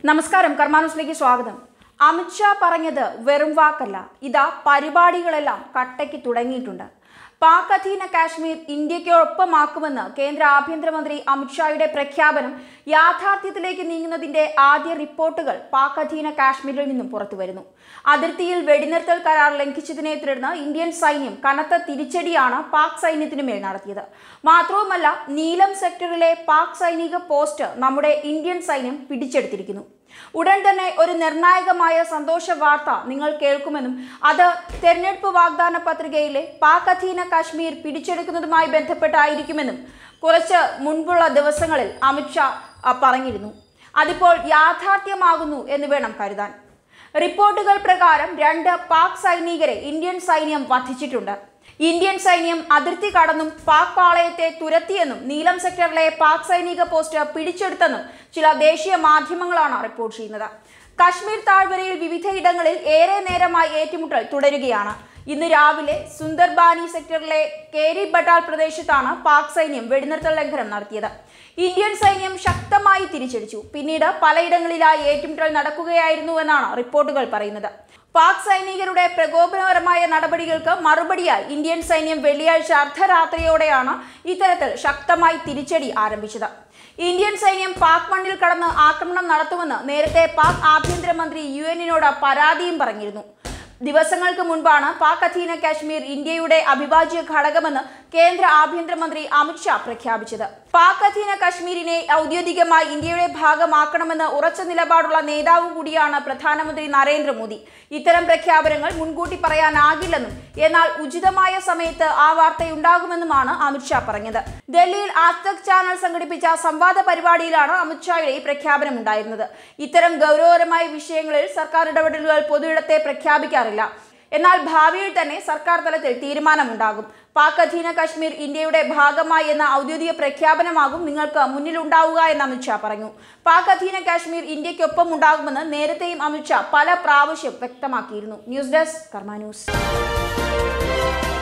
നമസ്കാരം കർമാനുസിലേക്ക് സ്വാഗതം അമിത്ഷാ പറഞ്ഞത് വെറും വാക്കല്ല ഇതാ പരിപാടികളെല്ലാം കട്ടയ്ക്ക് തുടങ്ങിയിട്ടുണ്ട് പാക് അധീന കാശ്മീർ ഇന്ത്യയ്ക്കൊപ്പമാക്കുമെന്ന് കേന്ദ്ര ആഭ്യന്തരമന്ത്രി അമിത്ഷായുടെ പ്രഖ്യാപനം യാഥാർത്ഥ്യത്തിലേക്ക് നീങ്ങുന്നതിന്റെ ആദ്യ റിപ്പോർട്ടുകൾ പാക് അധീന കാശ്മീരിൽ നിന്നും പുറത്തുവരുന്നു അതിർത്തിയിൽ വെടിനിർത്തൽ കരാർ ലംഘിച്ചതിനെ തുടർന്ന് ഇന്ത്യൻ സൈന്യം കനത്ത തിരിച്ചടിയാണ് പാക് സൈന്യത്തിനു മേൽ നടത്തിയത് മാത്രവുമല്ല നീലം സെക്ടറിലെ പാക് സൈനിക പോസ്റ്റ് നമ്മുടെ ഇന്ത്യൻ സൈന്യം പിടിച്ചെടുത്തിരിക്കുന്നു ഉടൻ തന്നെ ഒരു നിർണായകമായ സന്തോഷ വാർത്ത നിങ്ങൾ കേൾക്കുമെന്നും അത് തെരഞ്ഞെടുപ്പ് വാഗ്ദാന പത്രികയിലെ പാക് അധീന കാശ്മീർ പിടിച്ചെടുക്കുന്നതുമായി ബന്ധപ്പെട്ടായിരിക്കുമെന്നും കുറച്ച് മുൻപുള്ള ദിവസങ്ങളിൽ അമിത്ഷാ ആ, പറഞ്ഞിരുന്നു അതിപ്പോൾ യാഥാർത്ഥ്യമാകുന്നു എന്ന് വേണം കരുതാൻ റിപ്പോർട്ടുകൾ പ്രകാരം രണ്ട് പാക് സൈനികരെ ഇന്ത്യൻ സൈന്യം വധിച്ചിട്ടുണ്ട് ഇന്ത്യൻ സൈന്യം അതിർത്തി കടന്നും പാക് പാളയത്തെ തുരത്തിയെന്നും നീലം സെക്ടറിലെ പാക് സൈനിക പോസ്റ്റ് പിടിച്ചെടുത്തെന്നും ചില ദേശീയ മാധ്യമങ്ങളാണ് റിപ്പോർട്ട് ചെയ്യുന്നത് കശ്മീർ താഴ്വരയിൽ വിവിധയിടങ്ങളിൽ ഏറെ നേരമായി ഏറ്റുമുട്ടൽ തുടരുകയാണ് ഇന്ന് രാവിലെ സുന്ദർബാനി സെക്ടറിലെ കേരി ബട്ടാൽ പ്രദേശത്താണ് പാക് സൈന്യം വെടിനിർത്തൽ ലംഘനം നടത്തിയത് ഇന്ത്യൻ സൈന്യം ശക്തമായി തിരിച്ചടിച്ചു പിന്നീട് പലയിടങ്ങളിലായി ഏറ്റുമുട്ടൽ നടക്കുകയായിരുന്നുവെന്നാണ് റിപ്പോർട്ടുകൾ പറയുന്നത് പാക് സൈനികരുടെ പ്രകോപനപരമായ നടപടികൾക്ക് മറുപടിയായി ഇന്ത്യൻ സൈന്യം വെള്ളിയാഴ്ച അർദ്ധരാത്രിയോടെയാണ് ഇത്തരത്തിൽ ശക്തമായി തിരിച്ചടി ആരംഭിച്ചത് ഇന്ത്യൻ സൈന്യം പാക് മണ്ണിൽ കടന്ന് ആക്രമണം നടത്തുമെന്ന് നേരത്തെ പാക് ആഭ്യന്തരമന്ത്രി യു എന്നിനോട് പരാതിയും പറഞ്ഞിരുന്നു ദിവസങ്ങൾക്ക് മുൻപാണ് പാക് അധീന കാശ്മീർ ഇന്ത്യയുടെ അവിഭാജ്യ ഘടകമെന്ന് കേന്ദ്ര ആഭ്യന്തരമന്ത്രി അമിത്ഷാ പ്രഖ്യാപിച്ചത് പാക് അധീന കാശ്മീരിനെ ഔദ്യോഗികമായി ഇന്ത്യയുടെ ഭാഗമാക്കണമെന്ന് ഉറച്ച നിലപാടുള്ള നേതാവ് കൂടിയാണ് പ്രധാനമന്ത്രി നരേന്ദ്രമോദി ഇത്തരം പ്രഖ്യാപനങ്ങൾ മുൻകൂട്ടി പറയാനാകില്ലെന്നും എന്നാൽ ഉചിതമായ സമയത്ത് ആ വാർത്തയുണ്ടാകുമെന്നുമാണ് അമിത്ഷാ പറഞ്ഞത് ഡൽഹിയിൽ ആസ്തക് ചാനൽ സംഘടിപ്പിച്ച സംവാദ പരിപാടിയിലാണ് അമിത്ഷായുടെ ഈ പ്രഖ്യാപനം ഉണ്ടായിരുന്നത് ഇത്തരം ഗൗരവകരമായ വിഷയങ്ങളിൽ സർക്കാർ ഇടപെടലുകൾ പൊതുയിടത്തെ പ്രഖ്യാപിക്കാറില്ല എന്നാൽ ഭാവിയിൽ തന്നെ സർക്കാർ തലത്തിൽ തീരുമാനമുണ്ടാകും പാക് അധീന കശ്മീർ ഇന്ത്യയുടെ ഭാഗമായി എന്ന ഔദ്യോഗിക പ്രഖ്യാപനമാകും നിങ്ങൾക്ക് മുന്നിലുണ്ടാവുക എന്ന് അമിത്ഷാ പറഞ്ഞു പാക് അധീന കാശ്മീർ ഇന്ത്യക്കൊപ്പം ഉണ്ടാകുമെന്ന് നേരത്തെയും അമിത്ഷാ പല പ്രാവശ്യം വ്യക്തമാക്കിയിരുന്നു ന്യൂസ് ഡെസ്ക് കർമ്മ ന്യൂസ്